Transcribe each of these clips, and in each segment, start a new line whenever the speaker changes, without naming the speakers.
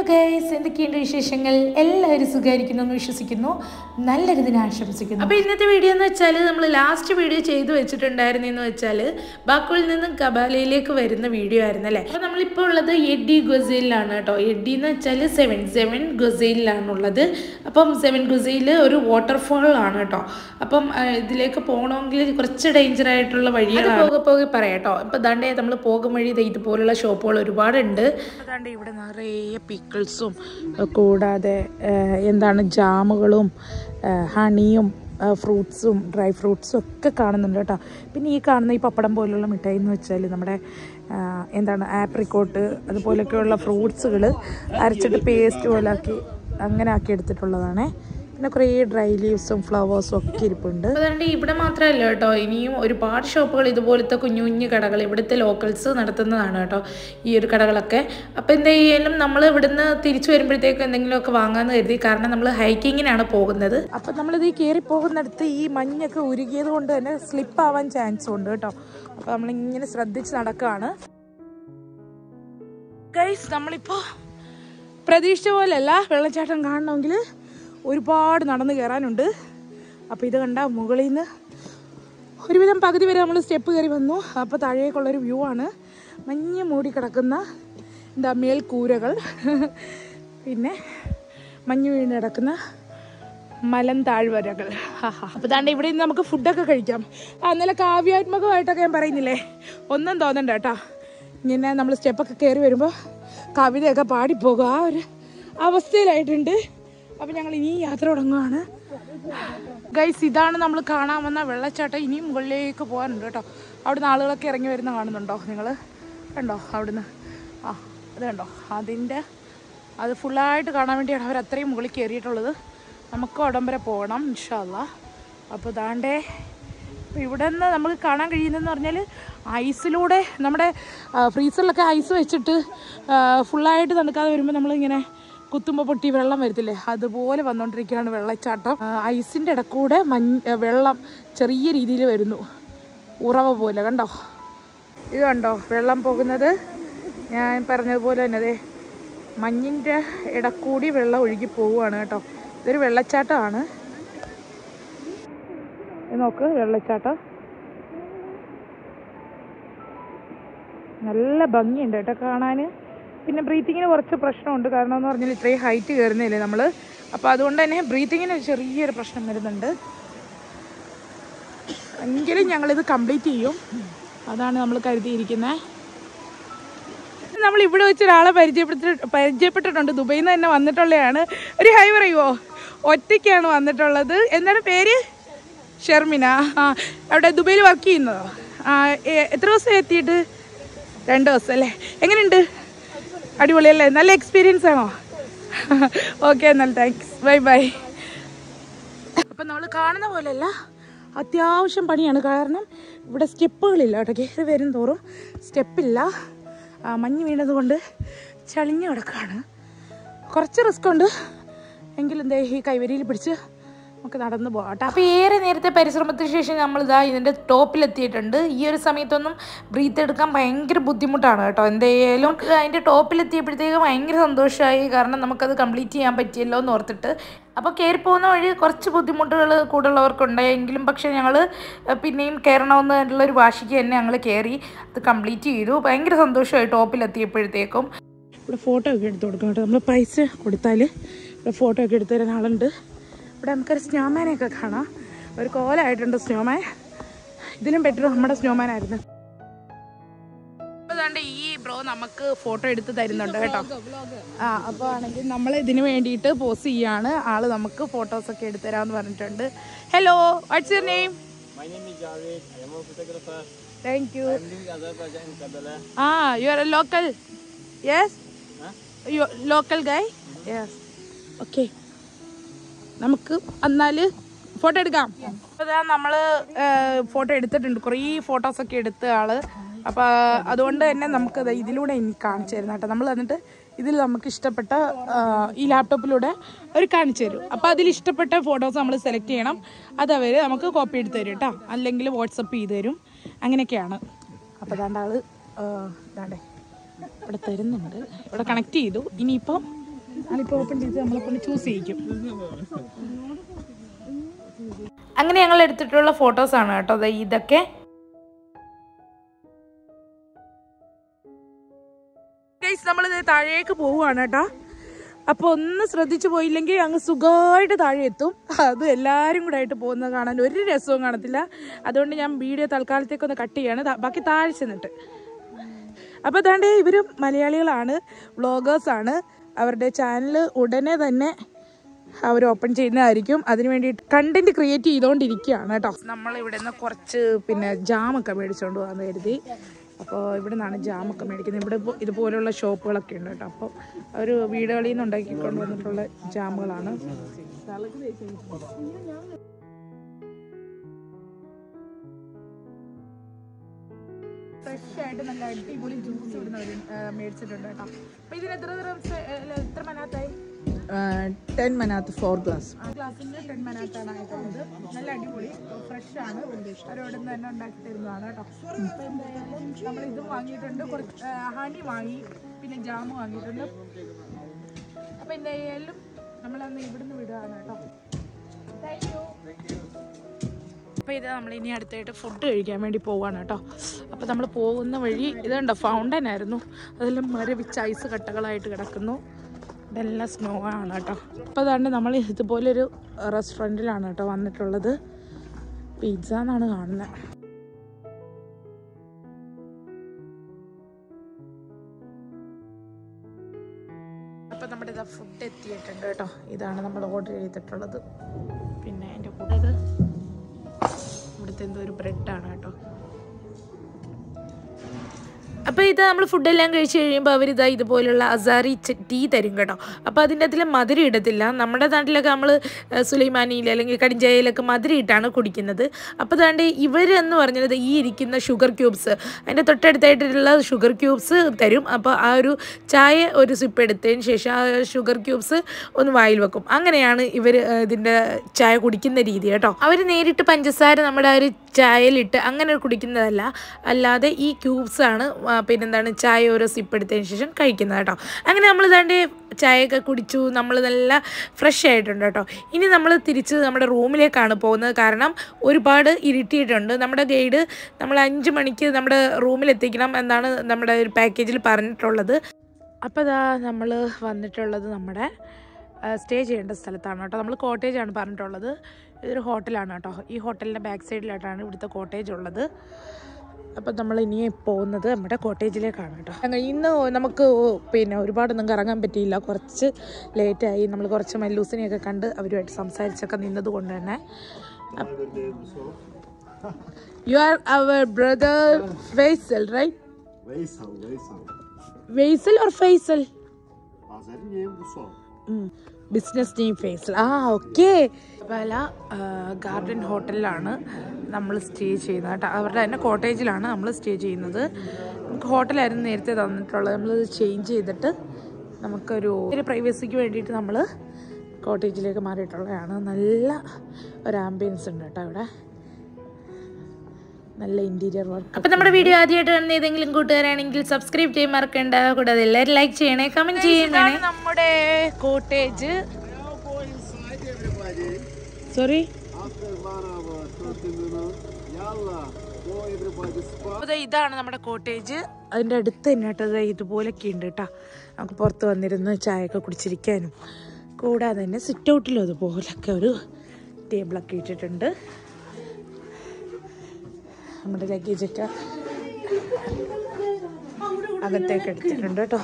Guys എന്തൊക്കെയുണ്ട് വിശേഷങ്ങൾ എല്ലാവരും സുഖമായിരിക്കുന്നു എന്ന് വിശ്വസിക്കുന്നു നല്ലൊരു ദിനം ആശംസിക്കുന്നു അപ്പോൾ ഇന്നത്തെ വീഡിയോ എന്ന് വെച്ചാൽ നമ്മൾ ലാസ്റ്റ് വീഡിയോ ചെയ്തു വെച്ചിട്ടുണ്ടായിരുന്നു എന്ന് വെച്ചാൽ ബാക്കുളിൽ നിന്നും കബാലയിലേക്ക് വരുന്ന വീഡിയോ ആയിരുന്നു അല്ലേ അപ്പോൾ നമ്മളിപ്പോൾ ഉള്ളത് എഡി ഗൊസൈലിലാണ് കേട്ടോ എഡി എന്ന് വെച്ചാൽ സെവൻ സെവൻ ഗൊസൈലിലാണുള്ളത് അപ്പം സെവൻ ഗൊസൈൽ ഒരു വാട്ടർഫോൾ ആണ് കേട്ടോ അപ്പം ആ, ഇതിലേക്ക് പോകണമെങ്കിൽ കുറച്ച് ഡേഞ്ചർ ആയിട്ടുള്ള വഴിയാണ് പോകെ പോകെ പറയാം കേട്ടോ ഇപ്പം ദാണ്ടേ നമ്മൾ പോകും വഴി ദേ ഇതുപോലുള്ള ഷോപ്പുകൾ ഒരുപാടുണ്ട് അതാണ്ട് ഇവിടെ നിറയെ പിക്കിൾസും കൂടാതെ ഏഹ്, എന്താണ് ജാമുകളും ഏഹ്, ഹണിയും ഏഹ്, ഫ്രൂട്ട്സും ഡ്രൈ ഫ്രൂട്ട്സും ഒക്കെ കാണുന്നുണ്ട് കേട്ടോ പിന്നെ ഈ കാണുന്ന ഈ പപ്പടം പോലുള്ള മിഠായി എന്ന് വെച്ചാൽ നമ്മുടെ ആഹ്, എന്താണ് ആപ്രിക്കോട്ട് അതുപോലൊക്കെയുള്ള ഫ്രൂട്ട്സുകൾ അരച്ചിട്ട് പേസ്റ്റ് പോലെ ആക്കി അങ്ങനെ ആക്കി എടുത്തിട്ടുള്ളതാണേ പിന്നെ കുറേ ഡ്രൈ ലീവ്സും ഫ്ലവേഴ്സും ഒക്കെ ഇരിപ്പുണ്ട് അതുകൊണ്ട് ഇവിടെ മാത്രമല്ല കേട്ടോ ഇനിയും ഒരുപാട് ഷോപ്പുകൾ ഇതുപോലത്തെ കുഞ്ഞു കുഞ്ഞു കടകൾ ഇവിടുത്തെ ലോക്കൽസ് നടത്തുന്നതാണ് കേട്ടോ ഈ ഒരു കടകളൊക്കെ അപ്പോൾ എന്തായാലും നമ്മൾ ഇവിടുന്ന് തിരിച്ചു വരുമ്പോഴത്തേക്ക് എന്തെങ്കിലുമൊക്കെ വാങ്ങാമെന്ന് കരുതി കാരണം നമ്മൾ ഹൈക്കിങ്ങിനാണ് പോകുന്നത് അപ്പം നമ്മളിത് ഈ കയറി പോകുന്നിടത്ത് ഈ മഞ്ഞൊക്കെ ഉരുകിയത് കൊണ്ട് തന്നെ സ്ലിപ്പ് ആവാൻ ചാൻസ് ഉണ്ട് കേട്ടോ അപ്പോൾ നമ്മളിങ്ങനെ ശ്രദ്ധിച്ച് നടക്കുകയാണ് ഗൈസ് നമ്മളിപ്പോൾ പ്രതീക്ഷിച്ച പോലെയല്ല വെള്ളച്ചാട്ടം കാണണമെങ്കിൽ ഒരുപാട് നടന്ന് കയറാനുണ്ട് അപ്പോൾ ഇത് കണ്ട മുകളിൽ നിന്ന് ഒരുവിധം പകുതി വരെ നമ്മൾ സ്റ്റെപ്പ് കയറി വന്നു അപ്പോൾ താഴേക്കുള്ളൊരു വ്യൂ ആണ് മഞ്ഞ് മൂടി കിടക്കുന്ന എന്താ മേൽക്കൂരകൾ പിന്നെ മഞ്ഞ് വീണ് കിടക്കുന്ന മലം താഴ്വരകൾ അപ്പോൾ താണ്ട് ഇവിടെ നിന്ന് നമുക്ക് ഫുഡൊക്കെ കഴിക്കാം ആ ഇന്നലെ കാവ്യാത്മകമായിട്ടൊക്കെ ഞാൻ പറയുന്നില്ലേ ഒന്നും തോന്നണ്ട കേട്ടോ ഇങ്ങനെ നമ്മൾ സ്റ്റെപ്പൊക്കെ കയറി വരുമ്പോൾ കവിതയൊക്കെ പാടിപ്പോകും ആ ഒരു അവസ്ഥയിലായിട്ടുണ്ട് അപ്പം ഞങ്ങൾ ഇനി യാത്ര തുടങ്ങുകയാണ് ഗൈസ് ഇതാണ് നമ്മൾ കാണാൻ വന്ന വെള്ളച്ചാട്ടം ഇനിയും മുകളിലേക്ക് പോകാനുണ്ട് കേട്ടോ അവിടുന്ന് ആളുകളൊക്കെ ഇറങ്ങി വരുന്ന കാണുന്നുണ്ടോ നിങ്ങൾ കണ്ടോ അവിടുന്ന് ആ അത് കണ്ടോ അതിൻ്റെ അത് ഫുള്ളായിട്ട് കാണാൻ വേണ്ടിയാണ് അവർ അത്രയും മുകളിൽ കയറിയിട്ടുള്ളത് നമുക്ക് അവിടം വരെ പോകണം ഇൻഷാല്ല അപ്പോൾ ദാണ്ടേ അപ്പോൾ ഇവിടെ നിന്ന് നമുക്ക് കാണാൻ കഴിയുന്നതെന്ന് പറഞ്ഞാൽ ഐസിലൂടെ നമ്മുടെ ആ, ഫ്രീസറിലൊക്കെ ഐസ് വെച്ചിട്ട് ആ, ഫുള്ളായിട്ട് തണുക്കാതെ വരുമ്പോൾ നമ്മളിങ്ങനെ കുത്തുമ്പോൾ പൊട്ടി വെള്ളം വരത്തില്ലേ അതുപോലെ വന്നുകൊണ്ടിരിക്കുകയാണ് വെള്ളച്ചാട്ടം ആ, ഐസിൻ്റെ ഇടക്കൂടെ മഞ്ഞ് ആ, വെള്ളം ചെറിയ രീതിയിൽ വരുന്നു ഉറവ പോലെ കണ്ടോ ഇത് കണ്ടോ വെള്ളം പോകുന്നത് ഞാൻ പറഞ്ഞതുപോലെ തന്നെ അതെ മഞ്ഞിൻ്റെ ഇടക്കൂടി വെള്ളം ഒഴുകി പോവുകയാണ് കേട്ടോ ഇതൊരു വെള്ളച്ചാട്ടമാണ് ഇത് നോക്ക് വെള്ളച്ചാട്ടം നല്ല ഭംഗിയുണ്ട് കേട്ടോ കാണാൻ പിന്നെ ബ്രീത്തിങ്ങിന് കുറച്ച് പ്രശ്നമുണ്ട് കാരണം എന്ന് പറഞ്ഞാൽ ഇത്രയും ഹൈറ്റ് കയറുന്നില്ലേ നമ്മൾ അപ്പോൾ അതുകൊണ്ട് തന്നെ ബ്രീത്തിങ്ങിന് ചെറിയൊരു പ്രശ്നം വരുന്നുണ്ട് എങ്കിലും ഞങ്ങളിത് കംപ്ലീറ്റ് ചെയ്യും അതാണ് നമ്മൾ കരുതിയിരിക്കുന്നത് നമ്മൾ ഇവിടെ വെച്ച് ഒരാളെ പരിചയപ്പെടുത്തി പരിചയപ്പെട്ടിട്ടുണ്ട് ദുബൈയിൽ നിന്ന് തന്നെ വന്നിട്ടുള്ളതാണ് ഒരു ഹൈ പറയുമോ ഒറ്റയ്ക്കാണ് വന്നിട്ടുള്ളത് എന്താണ് പേര് ഷെർമിന ആ അവിടെ ദുബൈയിൽ വർക്ക് ചെയ്യുന്നതോ ആ എ- എത്ര ദിവസം എത്തിയിട്ട് രണ്ട് ദിവസം അല്ലേ എങ്ങനെയുണ്ട് അടിപൊളിയല്ലേ നല്ല എക്സ്പീരിയൻസ് ആണോ ഓക്കെ എന്നാൽ താങ്ക്സ് ബൈ ബൈ അപ്പം നമ്മൾ കാണുന്ന പോലെയല്ല അത്യാവശ്യം പണിയാണ് കാരണം ഇവിടെ സ്റ്റെപ്പുകളില്ല കേട്ടോ കയറി വരും തോറും സ്റ്റെപ്പില്ല ആ, മഞ്ഞ് വീണത് കൊണ്ട് ചളിഞ്ഞ് കിടക്കുകയാണ് കുറച്ച് റിസ്ക് ഉണ്ട് എങ്കിലും എന്താ ഈ കൈവരിയിൽ പിടിച്ച് നമുക്ക് നടന്നു പോകാം അപ്പോൾ ഏറെ നേരത്തെ പരിശ്രമത്തിന് ശേഷം നമ്മൾ ഇതാ ഇതിൻ്റെ ടോപ്പിലെത്തിയിട്ടുണ്ട് ഈ ഒരു സമയത്തൊന്നും ബ്രീത്ത് എടുക്കാൻ ഭയങ്കര ബുദ്ധിമുട്ടാണ് കേട്ടോ എന്തായാലും അതിൻ്റെ ടോപ്പിലെത്തിയപ്പോഴത്തേക്ക് ഭയങ്കര സന്തോഷമായി കാരണം നമുക്കത് കംപ്ലീറ്റ് ചെയ്യാൻ പറ്റിയല്ലോ എന്ന് ഓർത്തിട്ട് അപ്പോൾ കയറി പോകുന്ന വഴി കുറച്ച് ബുദ്ധിമുട്ടുകൾ കൂടുതലുള്ളവർക്കുണ്ടായെങ്കിലും പക്ഷേ ഞങ്ങൾ പിന്നെയും കയറണമെന്നുള്ള ഒരു വാശിക്ക് തന്നെ ഞങ്ങൾ കയറി അത് കംപ്ലീറ്റ് ചെയ്തു ഭയങ്കര സന്തോഷമായി ടോപ്പിലെത്തിയപ്പോഴത്തേക്കും ഇവിടെ ഫോട്ടോ ഒക്കെ എടുത്ത് കൊടുക്കണം കേട്ടോ നമ്മൾ പൈസ കൊടുത്താൽ ഇവിടെ ഫോട്ടോ ഒക്കെ എടുത്തു തരുന്ന ആളുണ്ട് ഇവിടെ നമുക്കൊരു സ്നോമാനെയൊക്കെ കാണാം ഒരു കോലായിട്ടുണ്ട് സ്നോമാൻ ഇതിലും ബെറ്റർ നമ്മുടെ സ്നോമാൻ ആയിരുന്നു അതുകൊണ്ട് ഈ ബ്രോ നമുക്ക് ഫോട്ടോ എടുത്ത് തരുന്നുണ്ട് കേട്ടോ ആ അപ്പോൾ ആണെങ്കിൽ നമ്മൾ ഇതിന് വേണ്ടിയിട്ട് പോസ്റ്റ് ചെയ്യാണ് ആള് നമുക്ക് ഫോട്ടോസ് ഒക്കെ എടുത്തു തരാമെന്ന് പറഞ്ഞിട്ടുണ്ട് hello what's your name
My name is Javed. I am a photographer.
Thank you
I'm doing other project in Kabbalah.
Ah you are a local yes
Huh?
You local guy yes okay നമുക്ക് എന്നാൽ photo എടുക്കാം അപ്പോൾ ഇതാ നമ്മൾ photo എടുത്തിട്ടുണ്ട് കുറേ ഫോട്ടോസൊക്കെ എടുത്ത ആള് അപ്പോൾ അതുകൊണ്ട് തന്നെ നമുക്ക് ദാ ഇതിലൂടെ എനിക്ക് കാണിച്ചു തരുന്ന കേട്ടോ നമ്മൾ എന്നിട്ട് ഇതിൽ നമുക്ക് ഇഷ്ടപ്പെട്ട ആ, ഈ ലാപ്ടോപ്പിലൂടെ അവർ കാണിച്ചു തരും അപ്പോൾ അതിൽ ഇഷ്ടപ്പെട്ട ഫോട്ടോസ് നമ്മൾ സെലക്ട് ചെയ്യണം അത് അവർ നമുക്ക് കോപ്പി എടുത്ത് തരും കേട്ടോ അല്ലെങ്കിൽ വാട്സപ്പ് ചെയ്ത് തരും അങ്ങനെയൊക്കെയാണ് അപ്പോൾ അതാണ്ട് ആള് ആ, ഇതാണ്ടേ ഇവിടെ തരുന്നുണ്ട് ഇവിടെ കണക്ട് ചെയ്തു ഇനിയിപ്പം ആളിപ്പോൾ ഓപ്പൺ ചെയ്ത് നമ്മളെ കൊണ്ട് ചൂസ് ചെയ്യിക്കും അങ്ങനെ ഞങ്ങൾ എടുത്തിട്ടുള്ള ഫോട്ടോസാണ് കേട്ടോ ദേ ഇതൊക്കെ നമ്മൾ താഴേക്ക് പോവുകയാണ് കേട്ടോ അപ്പോൾ ഒന്ന് ശ്രദ്ധിച്ചു പോയില്ലെങ്കിൽ അങ്ങ് സുഖമായിട്ട് താഴെ എത്തും അത് എല്ലാവരും കൂടെ ആയിട്ട് പോകുന്നത് കാണാൻ ഒരു രസവും കാണത്തില്ല അതുകൊണ്ട് ഞാൻ വീഡിയോ തൽക്കാലത്തേക്കൊന്ന് കട്ട് ചെയ്യാണ് ദാ- ബാക്കി താഴെ ചെന്നിട്ട് അപ്പോൾ അതാണ്ട് ഇവരും മലയാളികളാണ് വ്ളോഗേഴ്സാണ് അവരുടെ ചാനൽ ഉടനെ തന്നെ അവർ ഓപ്പൺ ചെയ്യുന്നതായിരിക്കും അതിന് വേണ്ടിയിട്ട് കണ്ടന്റ് ക്രിയേറ്റ് ചെയ്തുകൊണ്ടിരിക്കുകയാണ് കേട്ടോ നമ്മൾ ഇവിടെ നിന്ന് കുറച്ച് പിന്നെ ജാമൊക്കെ മേടിച്ചുകൊണ്ട് പോകാമെന്ന് കരുതി അപ്പോൾ ഇവിടെ നിന്നാണ് ജാമൊക്കെ മേടിക്കുന്നത് ഇവിടെ ഇപ്പോൾ ഇതുപോലുള്ള ഷോപ്പുകളൊക്കെ ഉണ്ട് കേട്ടോ അപ്പോൾ അവർ വീടുകളിൽ നിന്ന് ഉണ്ടാക്കിക്കൊണ്ട് വന്നിട്ടുള്ള ജാമുകളാണ് ഫ്രഷ് ആയിട്ട് നല്ല അടിപൊളി ജ്യൂസ് ഇവിടുന്ന് അവർ മേടിച്ചിട്ടുണ്ട് കേട്ടോ അപ്പോൾ ഇതിന് എത്ര തരം എത്ര മനാത്തായി
ടെൻ മനാത്ത് ഫോർ ഗ്ലാസ്
ആ ഗ്ലാസ്സിന് ടെൻ മനാത്താണ് ആയിട്ടുള്ളത് നല്ല അടിപൊളി ഫ്രഷ് ആണ് അവരോട് തന്നെ ഉണ്ടാക്കി തരുന്നതാണ് കേട്ടോ അപ്പോൾ എന്തായാലും നമ്മൾ ഇതും വാങ്ങിയിട്ടുണ്ട് കുറച്ച് ഹണി വാങ്ങി പിന്നെ ജാമ് വാങ്ങിയിട്ടുണ്ട് അപ്പോൾ എന്തായാലും നമ്മളന്ന് ഇവിടുന്ന് വിടുകയാണ് കേട്ടോ താങ്ക് യു അപ്പോൾ ഇത് നമ്മൾ ഇനി അടുത്തായിട്ട് ഫുഡ് കഴിക്കാൻ വേണ്ടി പോവാണ് കേട്ടോ അപ്പോൾ നമ്മൾ പോകുന്ന വഴി ഇതുണ്ടോ ഫൗണ്ടൻ ആയിരുന്നു അതെല്ലാം മരവിച്ച് ഐസ് കട്ടകളായിട്ട് കിടക്കുന്നു ഇതെല്ലാം സ്നോ ആണ് കേട്ടോ അപ്പോൾ അതാണ്ട് നമ്മൾ ഇതുപോലൊരു റെസ്റ്റോറൻറ്റിലാണ് കേട്ടോ വന്നിട്ടുള്ളത് പിസ്സ എന്നാണ് കാണുന്നത് അപ്പോൾ നമ്മുടെ ഇതാ ഫുഡ് എത്തിയിട്ടുണ്ട് കേട്ടോ ഇതാണ് നമ്മൾ ഓർഡർ ചെയ്തിട്ടുള്ളത് പിന്നെ അതിൻ്റെ കൂടെ ഇത് ഇവിടുത്തെ എന്തോ ഒരു ബ്രെഡാണ് കേട്ടോ അപ്പോൾ ഇത് നമ്മൾ ഫുഡെല്ലാം കഴിച്ച് കഴിയുമ്പോൾ അവരിതാ ഇതുപോലുള്ള അസാറി ച- ടീ തരും കേട്ടോ അപ്പോൾ അതിൻ്റെ അതിൽ മധുരം ഇടത്തില്ല നമ്മുടെ നാട്ടിലൊക്കെ നമ്മൾ സുലൈമാനിയിൽ അല്ലെങ്കിൽ കടിഞ്ചായയിലൊക്കെ മധുരം ഇട്ടാണ് കുടിക്കുന്നത് അപ്പോൾ അതാണ്ട് ഇവർ എന്ന് പറഞ്ഞത് ഈ ഇരിക്കുന്ന ഷുഗർ ക്യൂബ്സ് അതിൻ്റെ തൊട്ടടുത്തായിട്ടുള്ള ഷുഗർ ക്യൂബ്സ് തരും അപ്പോൾ ആ ഒരു ചായ ഒരു സിപ്പ് എടുത്തതിന് ശേഷം ആ ഷുഗർ ക്യൂബ്സ് ഒന്ന് വായിൽ വെക്കും അങ്ങനെയാണ് ഇവർ ഇതിൻ്റെ ചായ കുടിക്കുന്ന രീതി കേട്ടോ അവർ നേരിട്ട് പഞ്ചസാര നമ്മുടെ ആ ഒരു ചായയിലിട്ട് അങ്ങനെ കുടിക്കുന്നതല്ല അല്ലാതെ ഈ ക്യൂബ്സ് ആണ് ആ, പിന്നെന്താണ് ചായ ഓരോ സിപ്പ് എടുത്തതിന് ശേഷം കഴിക്കുന്നത് കേട്ടോ അങ്ങനെ നമ്മൾ ഇതാണ്ട് ചായയൊക്കെ കുടിച്ചു നമ്മൾ നല്ല ഫ്രഷ് ആയിട്ടുണ്ട് കേട്ടോ ഇനി നമ്മൾ തിരിച്ച് നമ്മുടെ റൂമിലേക്കാണ് പോകുന്നത് കാരണം ഒരുപാട് ഇരുട്ടിയിട്ടുണ്ട് നമ്മുടെ ഗൈഡ് നമ്മൾ അഞ്ച് മണിക്ക് നമ്മുടെ റൂമിൽ എത്തിക്കണം എന്നാണ് നമ്മുടെ ഒരു പാക്കേജിൽ പറഞ്ഞിട്ടുള്ളത് അപ്പോൾ ഇതാ നമ്മൾ വന്നിട്ടുള്ളത് നമ്മുടെ സ്റ്റേ ചെയ്യേണ്ട സ്ഥലത്താണ് കേട്ടോ നമ്മൾ കോട്ടേജ് ആണ് പറഞ്ഞിട്ടുള്ളത് ഇതൊരു ഹോട്ടലാണ് കേട്ടോ ഈ ഹോട്ടലിൻ്റെ ബാക്ക് സൈഡിലായിട്ടാണ് ഇവിടുത്തെ കോട്ടേജ് ഉള്ളത് അപ്പം നമ്മൾ ഇനി പോകുന്നത് നമ്മുടെ കോട്ടേജിലേക്കാണ് കേട്ടോ അങ്ങ് ഇന്ന് നമുക്ക് പിന്നെ ഒരുപാടൊന്നും കറങ്ങാൻ പറ്റിയില്ല കുറച്ച് ലേറ്റായി നമ്മൾ കുറച്ച് മല്ലൂസിനെയൊക്കെ കണ്ട് അവരുമായിട്ട് സംസാരിച്ചൊക്കെ നിന്നത് കൊണ്ട് തന്നെ you are our brother Faisal right
Veysel, Veysel.
Veysel or Faisal
Azeri bu son.
Business name Faisal ah okay പല ഗാർഡൻ ഹോട്ടലിലാണ് നമ്മൾ സ്റ്റേ ചെയ്യുന്നത് കേട്ടോ അവരുടെ തന്നെ കോട്ടേജിലാണ് നമ്മൾ സ്റ്റേ ചെയ്യുന്നത് നമുക്ക് ഹോട്ടലായിരുന്നു നേരത്തെ തന്നിട്ടുള്ളത് നമ്മളത് ചേഞ്ച് ചെയ്തിട്ട് നമുക്കൊരു ഒരു പ്രൈവസിക്ക് വേണ്ടിയിട്ട് നമ്മൾ കോട്ടേജിലേക്ക് മാറിയിട്ടുള്ളതാണ് നല്ല ഒരു ആംബിയൻസ് ഉണ്ട് കേട്ടോ ഇവിടെ നല്ല ഇന്റീരിയർ വർക്ക്
അപ്പൊ നമ്മുടെ വീഡിയോ ആദ്യമായിട്ട് കാണുന്ന ഏതെങ്കിലും കൂട്ടുകാരാണെങ്കിൽ സബ്സ്ക്ൈബ് ചെയ്യാൻ മറക്കണ്ട കൂടാതെ എല്ലാവരും ലൈക്ക് ചെയ്യണേ കമന്റ് ചെയ്യണേ
നമ്മുടെ cottage
Now go inside everybody.
Sorry
After one hour, 30 minutes. Yalla. Go everybody spa.
അപ്പോൾ ദേ ഇതാണ് നമ്മുടെ കോട്ടേജ് അതിൻ്റെ അടുത്ത് തന്നെ കേട്ടോ ദേ ഇതുപോലൊക്കെ ഉണ്ട് കേട്ടോ നമുക്ക് പുറത്ത് വന്നിരുന്ന് ചായയൊക്കെ കുടിച്ചിരിക്കാനും കൂടാതെ തന്നെ സിറ്റ് ഔട്ടിലും അതുപോലൊക്കെ ഒരു ടേബിളൊക്കെ ഇട്ടിട്ടുണ്ട് നമ്മുടെ ലഗേജൊക്കെ അകത്തേക്ക് എടുത്തിട്ടുണ്ട് കേട്ടോ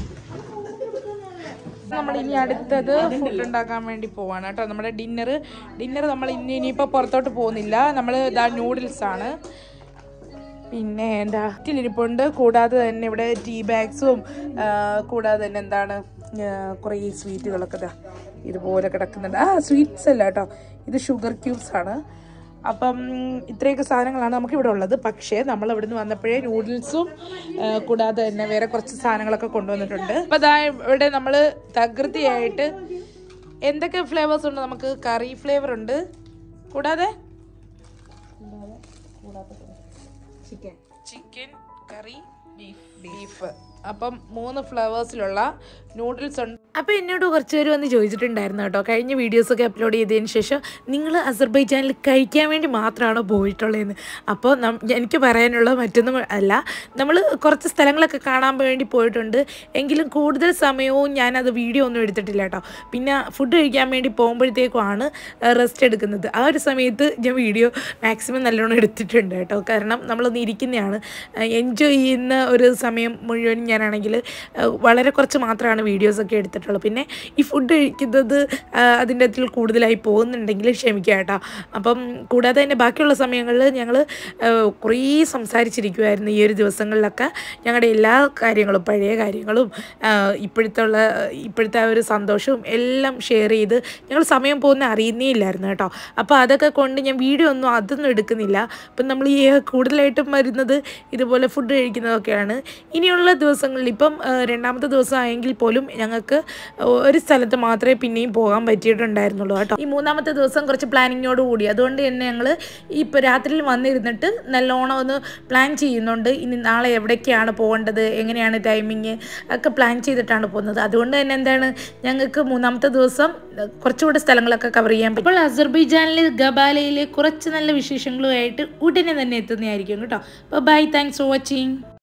നമ്മൾ ഇനി അടുത്തത് ഫുഡ് ഉണ്ടാക്കാൻ വേണ്ടി പോവാണ് കേട്ടോ നമ്മുടെ ഡിന്നർ ഡിന്നർ നമ്മൾ ഇനി ഇനിയിപ്പോൾ പുറത്തോട്ട് പോകുന്നില്ല നമ്മൾ ഇതാ നൂഡിൽസ് ആണ് പിന്നെ എന്താ ഇരിപ്പുണ്ട് കൂടാതെ തന്നെ ഇവിടെ ടീ ബാഗ്സും കൂടാതെ തന്നെ എന്താണ് ആ, കുറേ സ്വീറ്റുകളൊക്കെ ദാ ഇതുപോലെ കിടക്കുന്നുണ്ട് ആ സ്വീറ്റ്സ് അല്ല കേട്ടോ ഇത് ഷുഗർ ക്യൂബ്സ് ആണ് അപ്പം ഇത്രയൊക്കെ സാധനങ്ങളാണ് നമുക്ക് ഇവിടെ ഉള്ളത് പക്ഷേ നമ്മൾ ഇവിടെ നിന്ന് വന്നപ്പോഴേ നൂഡിൽസും ആ, കൂടാതെ തന്നെ വേറെ കുറച്ച് സാധനങ്ങളൊക്കെ കൊണ്ടുവന്നിട്ടുണ്ട് അപ്പം അതാ ഇവിടെ നമ്മൾ തകൃതിയായിട്ട് എന്തൊക്കെ ഫ്ലേവേഴ്സ് ഉണ്ട് നമുക്ക് കറി ഫ്ലേവർ ഉണ്ട് കൂടാതെ ചിക്കൻ കറി ബീഫ് ബീഫ് അപ്പം മൂന്ന് ഫ്ലേവേഴ്സിലുള്ള നൂഡിൽസ് ഉണ്ട് അപ്പോൾ എന്നോട് കുറച്ച് പേര് വന്ന് ചോദിച്ചിട്ടുണ്ടായിരുന്നു കേട്ടോ കഴിഞ്ഞ വീഡിയോസൊക്കെ അപ്ലോഡ് ചെയ്തതിന് ശേഷം നിങ്ങൾ അസർബൈജാനിൽ കഴിക്കാൻ വേണ്ടി മാത്രമാണോ പോയിട്ടുള്ളതെന്ന് അപ്പോൾ നം- എനിക്ക് പറയാനുള്ള മറ്റൊന്നും അല്ല നമ്മൾ കുറച്ച് സ്ഥലങ്ങളൊക്കെ കാണാൻ വേണ്ടി പോയിട്ടുണ്ട് എങ്കിലും കൂടുതൽ സമയവും ഞാനത് വീഡിയോ ഒന്നും എടുത്തിട്ടില്ല കേട്ടോ പിന്നെ ഫുഡ് കഴിക്കാൻ വേണ്ടി പോകുമ്പോഴത്തേക്കുമാണ് റെസ്റ്റ് എടുക്കുന്നത് ആ ഒരു സമയത്ത് ഞാൻ വീഡിയോ മാക്സിമം നല്ലോണം എടുത്തിട്ടുണ്ട് കേട്ടോ കാരണം നമ്മളൊന്ന് ഇരിക്കുന്നതാണ് എൻജോയ് ചെയ്യുന്ന ഒരു സമയം മുഴുവൻ ഞാനാണെങ്കിൽ വളരെ കുറച്ച് മാത്രമാണ് വീഡിയോസൊക്കെ എടുത്തിട്ടുള്ളൂ പിന്നെ ഈ ഫുഡ് കഴിക്കുന്നത് ആ, അതിൻ്റെ അതിൽ കൂടുതലായി പോകുന്നുണ്ടെങ്കിൽ ക്ഷമിക്കുക കേട്ടോ അപ്പം കൂടാതെ തന്നെ ബാക്കിയുള്ള സമയങ്ങളിൽ ഞങ്ങൾ കുറേ സംസാരിച്ചിരിക്കുമായിരുന്നു ഈ ഒരു ദിവസങ്ങളിലൊക്കെ ഞങ്ങളുടെ എല്ലാ കാര്യങ്ങളും പഴയ കാര്യങ്ങളും ആ, ഇപ്പോഴത്തെ ഉള്ള ഇപ്പോഴത്തെ ആ ഒരു സന്തോഷവും എല്ലാം ഷെയർ ചെയ്ത് ഞങ്ങൾ സമയം പോകുന്ന അറിയുന്നേ ഇല്ലായിരുന്നു കേട്ടോ അപ്പോൾ അതൊക്കെ കൊണ്ട് ഞാൻ വീഡിയോ ഒന്നും അതൊന്നും എടുക്കുന്നില്ല അപ്പം നമ്മൾ ഈ കൂടുതലായിട്ടും വരുന്നത് ഇതുപോലെ ഫുഡ് കഴിക്കുന്നതൊക്കെയാണ് ഇനിയുള്ള ദിവസങ്ങളിൽ ഇപ്പം ആ, രണ്ടാമത്തെ ദിവസം ആയെങ്കിൽ പോലും ഞങ്ങൾക്ക് ഒരു സ്ഥലത്ത് മാത്രമേ പിന്നെയും പോകാൻ പറ്റിയിട്ടുണ്ടായിരുന്നുള്ളൂ കേട്ടോ ഈ മൂന്നാമത്തെ ദിവസം കുറച്ച് പ്ലാനിങ്ങോട് കൂടി അതുകൊണ്ട് തന്നെ ഞങ്ങൾ ഇപ്പോൾ രാത്രിയിൽ വന്നിരുന്നിട്ട് നല്ലോണം ഒന്ന് പ്ലാൻ ചെയ്യുന്നുണ്ട് ഇനി നാളെ എവിടേക്കാണ് പോകേണ്ടത് എങ്ങനെയാണ് ടൈമിങ് ഒക്കെ പ്ലാൻ ചെയ്തിട്ടാണ് പോകുന്നത് അതുകൊണ്ട് തന്നെ എന്താണ് ഞങ്ങൾക്ക് മൂന്നാമത്തെ ദിവസം ഏഹ്, കുറച്ചുകൂടെ സ്ഥലങ്ങളൊക്കെ കവർ ചെയ്യാൻ പറ്റും അപ്പോൾ അസർബൈജാനിലെ ഗബാലയിലെ കുറച്ച് നല്ല വിശേഷങ്ങളുമായിട്ട് ഉടനെ തന്നെ എത്തുന്നതായിരിക്കും കേട്ടോ അപ്പോൾ ബൈ താങ്ക്സ് ഫോർ വാച്ചിങ്